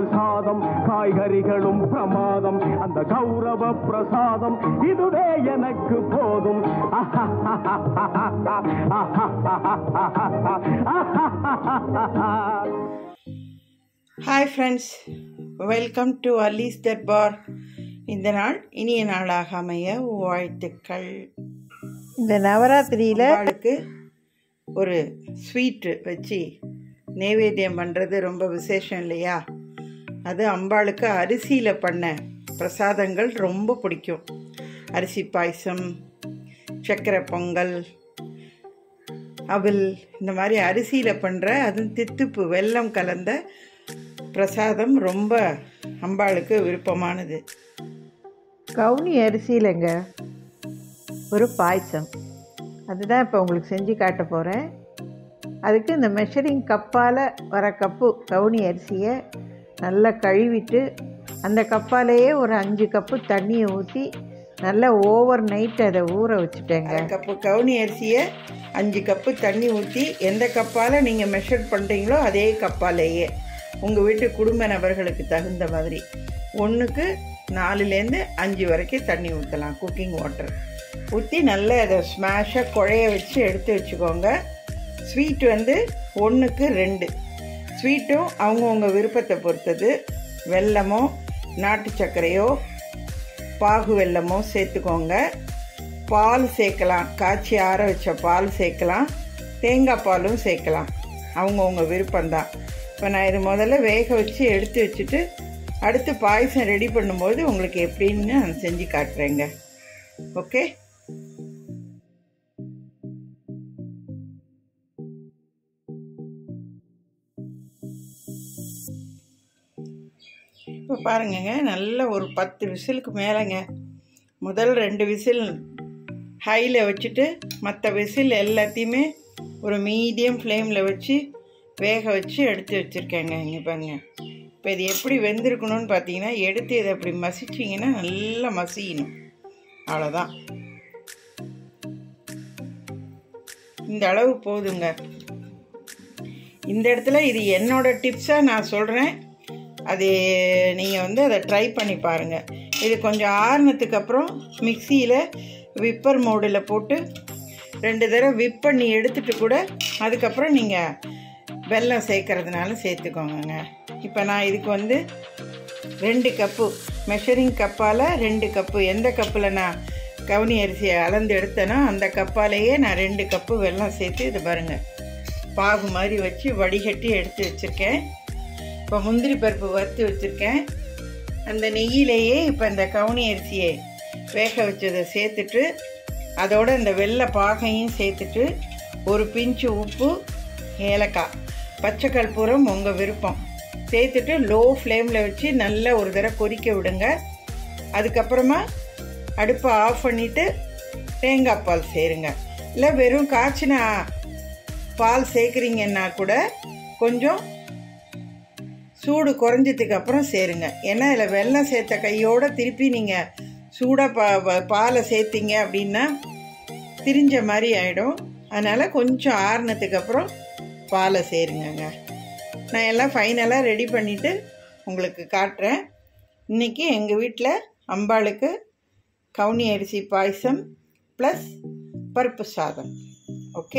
பிரசாதம் காய்கறிகளும் பிரமாதம் அந்த கௌரவ பிரசாதம் இதுவே எனக்கு போதும் hi friends welcome to Alli's Darbar இந்த நாள் இனிய நாளாக அமைய வாழ்த்துக்கள் இந்த நவராத்திரியில் அம்பாளுக்கு ஒரு ஸ்வீட்டு வச்சு நைவேத்தியம் பண்ணுறது ரொம்ப விசேஷம் இல்லையா அது அம்பாளுக்கு அரிசியில் பண்ண பிரசாதங்கள் ரொம்ப பிடிக்கும் அரிசி பாயசம் சர்க்கரை பொங்கல் அவல் இந்த மாதிரி அரிசியில் பண்ணுற அதுவும் தித்துப்பு வெல்லம் கலந்த பிரசாதம் ரொம்ப அம்பாளுக்கு விருப்பமானது கவுனி அரிசியிலங்க ஒரு பாயசம் அதுதான் இப்போ உங்களுக்கு செஞ்சு காட்ட போகிறேன் அதுக்கு இந்த மெஷரிங் கப்பால் வர கப்பு கவுனி அரிசியை நல்லா கழுவிட்டு அந்த கப்பாலேயே ஒரு அஞ்சு கப்பு தண்ணியை ஊற்றி நல்லா ஓவர் நைட் அதை ஊற வச்சுட்டேங்க அரை கப்பு கவுனி அரிசியை அஞ்சு கப்பு தண்ணி ஊற்றி எந்த கப்பால் நீங்கள் மெஷர் பண்ணுறீங்களோ அதே கப்பாலேயே உங்கள் வீட்டு குடும்ப நபர்களுக்கு தகுந்த மாதிரி ஒன்றுக்கு நாலுலேருந்து அஞ்சு வரைக்கும் தண்ணி ஊற்றலாம் குக்கிங் வாட்டர் ஊற்றி நல்லா அதை ஸ்மாஷாக குழைய வச்சு எடுத்து வச்சுக்கோங்க ஸ்வீட் வந்து ஒன்றுக்கு ரெண்டு ஸ்வீட்டும் அவங்கவுங்க விருப்பத்தை பொறுத்தது வெல்லமோ நாட்டு சர்க்கரையோ பாகு வெல்லமோ சேர்த்துக்கோங்க பால் சேர்க்கலாம் காய்ச்சி ஆற வச்ச பால் சேர்க்கலாம் தேங்காய் பாலும் சேர்க்கலாம் அவங்கவுங்க விருப்பம்தான் இப்போ நான் இது முதல்ல வேக வச்சு எடுத்து வச்சுட்டு அடுத்து பாயசம் ரெடி பண்ணும்போது உங்களுக்கு எப்படின்னு நான் செஞ்சு காட்டுறேங்க ஓகே இப்போ பாருங்கங்க நல்ல ஒரு பத்து விசிலுக்கு மேலேங்க முதல் ரெண்டு விசில் ஹையில் வச்சுட்டு மற்ற விசில் எல்லாத்தையுமே ஒரு மீடியம் ஃப்ளேமில் வச்சு வேக வச்சு எடுத்து வச்சுருக்கேங்க இங்கே பாருங்க இப்போ இது எப்படி வெந்திருக்கணும்னு பார்த்தீங்கன்னா எடுத்து இதை அப்படி மசிச்சிங்கன்னா நல்லா மசியணும் அவ்வளோதான் இந்த அளவு போதுங்க இந்த இடத்துல இது என்னோட டிப்ஸாக நான் சொல்கிறேன் அது நீங்கள் வந்து அதை ட்ரை பண்ணி பாருங்கள் இது கொஞ்சம் ஆறுனதுக்கு அப்புறம் மிக்சியில் விப்பர் மோடில் போட்டு ரெண்டு தடவை விப் பண்ணி எடுத்துட்டு கூட அதுக்கப்புறம் நீங்கள் வெல்லம் சேர்க்கறதுனால சேர்த்துக்கோங்கங்க இப்போ நான் இதுக்கு வந்து ரெண்டு கப்பு மெஷரிங் கப்பால் ரெண்டு கப்பு எந்த கப்பில் நான் கவுனி அரிசியை அளந்து எடுத்தேனோ அந்த கப்பாலேயே நான் ரெண்டு கப்பு வெல்லம் சேர்த்து இது பாருங்கள் பாகு மாதிரி வச்சு வடிகட்டி எடுத்து வச்சுருக்கேன் இப்போ முந்திரி பருப்பு வறுத்து வச்சுருக்கேன் அந்த நெய்யிலேயே இப்போ இந்த கவுனி அரிசியை வேக வச்சதை சேர்த்துட்டு அதோட இந்த வெள்ளை பாகையும் சேர்த்துட்டு ஒரு பிஞ்சு உப்பு ஏலக்காய் பச்சை கற்பூரம் உங்கள் விருப்பம் சேர்த்துட்டு லோ ஃப்ளேமில் வச்சு நல்லா ஒரு தடவை கொதிக்க விடுங்க அதுக்கப்புறமா அடுப்பை ஆஃப் பண்ணிவிட்டு தேங்காய் பால் சேருங்க இல்லை வெறும் காய்ச்சின பால் சேர்க்குறீங்கன்னா கூட கொஞ்சம் சூடு குறைஞ்சதுக்கு அப்புறம் சேருங்க ஏன்னா இதில் வெல்லம் சேர்த்த கையோடு திருப்பி நீங்கள் சூடாக பா பா- பாலை சேர்த்தீங்க அப்படின்னா திரிஞ்ச மாதிரி ஆகிடும் அதனால் கொஞ்சம் ஆறுனதுக்கு அப்புறம் பாலை சேருங்கங்க நான் எல்லாம் ஃபைனலாக ரெடி பண்ணிவிட்டு உங்களுக்கு காட்டுறேன் இன்றைக்கி எங்கள் வீட்டில் அம்பாளுக்கு கவுனி அரிசி பாயசம் ப்ளஸ் பருப்பு சாதம் ஓகே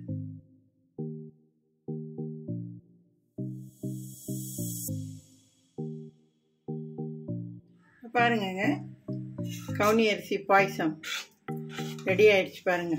பாருங்கங்க கவுனி அரிசி பாயசம் ரெடி ஆயிடுச்சு பாருங்க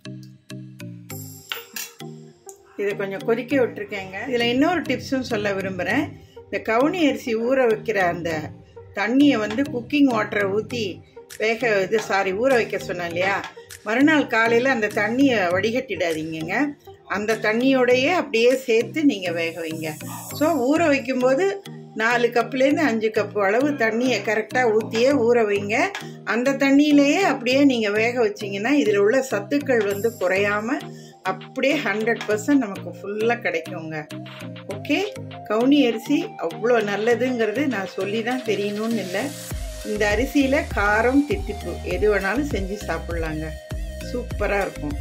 இதை கொஞ்சம் கொதிக்க விட்டுருக்கேங்க இதில் இன்னொரு டிப்ஸும் சொல்ல விரும்புகிறேன் இந்த கவுனி அரிசி ஊற வைக்கிற அந்த தண்ணியை வந்து குக்கிங் வாட்டரை ஊற்றி வேக இது சாரி ஊற வைக்க சொன்னேன் இல்லையா மறுநாள் காலையில் அந்த தண்ணியை வடிகட்டிடாதீங்கங்க அந்த தண்ணியோடையே அப்படியே சேர்த்து நீங்கள் வேக வைங்க ஸோ ஊற வைக்கும்போது நாலு கப்புலேருந்து அஞ்சு கப்பு அளவு தண்ணியை கரெக்டாக ஊற்றியே ஊற வைங்க அந்த தண்ணியிலேயே அப்படியே நீங்கள் வேக வச்சிங்கன்னா இதில் உள்ள சத்துக்கள் வந்து குறையாம அப்படியே ஹண்ட்ரட் பர்சன்ட் நமக்கு ஃபுல்லாக கிடைக்குங்க ஓகே கவுனி அரிசி அவ்வளோ நல்லதுங்கிறது நான் சொல்லி தான் தெரியணும்னு இல்லை இந்த அரிசியில் காரம் தித்திப்பு எது வேணாலும் செஞ்சு சாப்பிட்லாங்க சூப்பராக இருக்கும்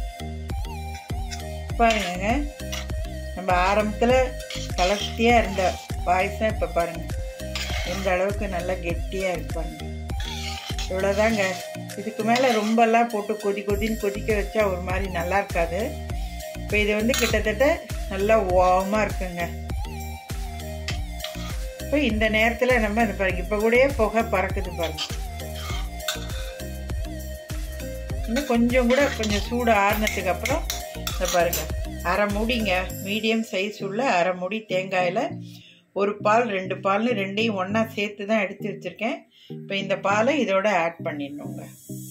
பாருங்கங்க நம்ம ஆரம்பத்தில் கலர்த்தியாக இருந்த பாயசம் இப்போ பாருங்கள் இந்த அளவுக்கு நல்லா கெட்டியாக இருப்பாங்க இவ்வளோதாங்க இதுக்கு மேலே ரொம்பலாம் போட்டு கொதி கொதின்னு கொதிக்க வச்சா ஒரு மாதிரி நல்லா இருக்காது இப்போ இது வந்து கிட்டத்தட்ட நல்லா வார்மாக இருக்குங்க இப்போ இந்த நேரத்தில் நம்ம இந்த பாருங்க இப்போ கூடயே புகை பறக்குது பாருங்க இன்னும் கொஞ்சம் கூட கொஞ்சம் சூடு ஆறுனதுக்கு அப்புறம் இந்த பாருங்க அரை மூடிங்க மீடியம் சைஸ் உள்ள அரை மூடி தேங்காயில் ஒரு பால் ரெண்டு பால்னு ரெண்டையும் ஒன்றா சேர்த்து தான் எடுத்து வச்சுருக்கேன் இப்போ இந்த பாலை இதோட ஆட் பண்ணிடணுங்க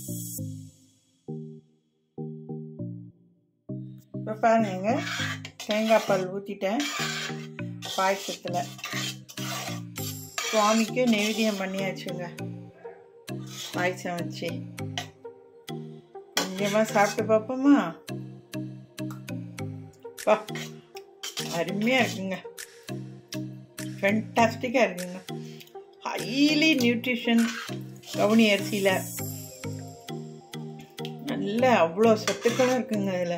இப்போ பாருங்க தேங்காய் பால் ஊற்றிட்டேன் பாயசத்தில் சுவாமிக்கு நெவேத்தியம் பண்ணியாச்சுங்க பாயசம் வச்சு கொஞ்சமாக சாப்பிட்டு பார்ப்போமா பா அருமையாக இருக்குங்க ஃபென்டாஸ்டிக்காக இருக்குங்க ஹைலி நியூட்ரிஷன் கவுனி அரிசியில் நல்ல அவ்வளோ சத்துக்களும் இருக்குங்க அதில்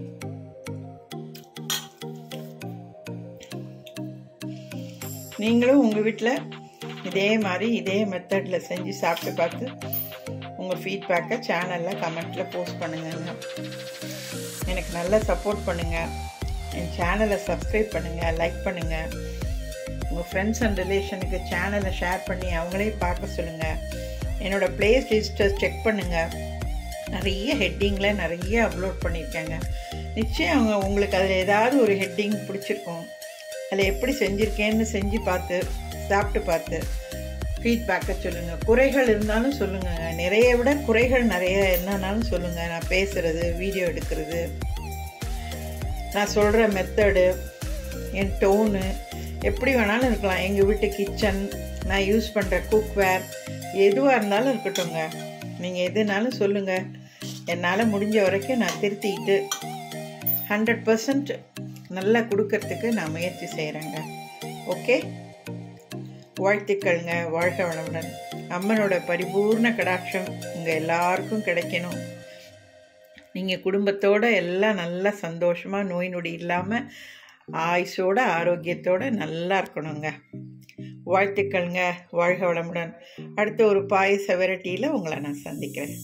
நீங்களும் உங்கள் வீட்டில் இதே மாதிரி இதே மெத்தடில் செஞ்சு சாப்பிட்டு பார்த்து உங்கள் ஃபீட்பேக்கை சேனலில் கமெண்ட்டில் போஸ்ட் பண்ணுங்கங்க எனக்கு நல்லா சப்போர்ட் பண்ணுங்கள் என் சேனலை சப்ஸ்கிரைப் பண்ணுங்கள் லைக் பண்ணுங்கள் உங்கள் ஃப்ரெண்ட்ஸ் அண்ட் ரிலேஷனுக்கு சேனலை ஷேர் பண்ணி அவங்களே பார்க்க சொல்லுங்கள் என்னோடய ப்ளேஸ் லிஸ்ட்டை செக் பண்ணுங்கள் நிறைய ஹெட்டிங்கில் நிறைய அப்லோட் பண்ணியிருக்கேங்க நிச்சயம் அவங்க உங்களுக்கு அதில் ஏதாவது ஒரு ஹெட்டிங் பிடிச்சிருக்கும் அதில் எப்படி செஞ்சுருக்கேன்னு செஞ்சு பார்த்து சாப்பிட்டு பார்த்து ஃபீட்பேக்கை சொல்லுங்கள் குறைகள் இருந்தாலும் சொல்லுங்கள் நிறைய விட குறைகள் நிறைய என்னன்னாலும் சொல்லுங்கள் நான் பேசுகிறது வீடியோ எடுக்கிறது நான் சொல்கிற மெத்தடு என் டோனு எப்படி வேணாலும் இருக்கலாம் எங்கள் வீட்டு கிச்சன் நான் யூஸ் பண்ணுற குக்வேர் எதுவாக இருந்தாலும் இருக்கட்டும்ங்க நீங்கள் எதுனாலும் சொல்லுங்கள் என்னால் முடிஞ்ச வரைக்கும் நான் திருத்திக்கிட்டு ஹண்ட்ரட் பர்சன்ட் நல்லா கொடுக்கறதுக்கு நான் முயற்சி செய்கிறேங்க ஓகே வாழ்த்துக்கள்ங்க வாழ்க வளமுடன் அம்மனோட பரிபூர்ண கடாட்சம் உங்கள் எல்லாருக்கும் கிடைக்கணும் நீங்கள் குடும்பத்தோட எல்லாம் நல்லா சந்தோஷமாக நோய் நொடி இல்லாமல் ஆயுசோட ஆரோக்கியத்தோட நல்லா இருக்கணுங்க வாழ்த்துக்கள்ங்க வாழ்க வளமுடன் அடுத்த ஒரு பாயச வெரைட்டியில் உங்களை நான் சந்திக்கிறேன்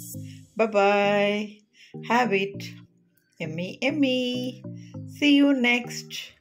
பபாய் ஹாவ் இட் எம்மி எம்மி சி யூ நெக்ஸ்ட்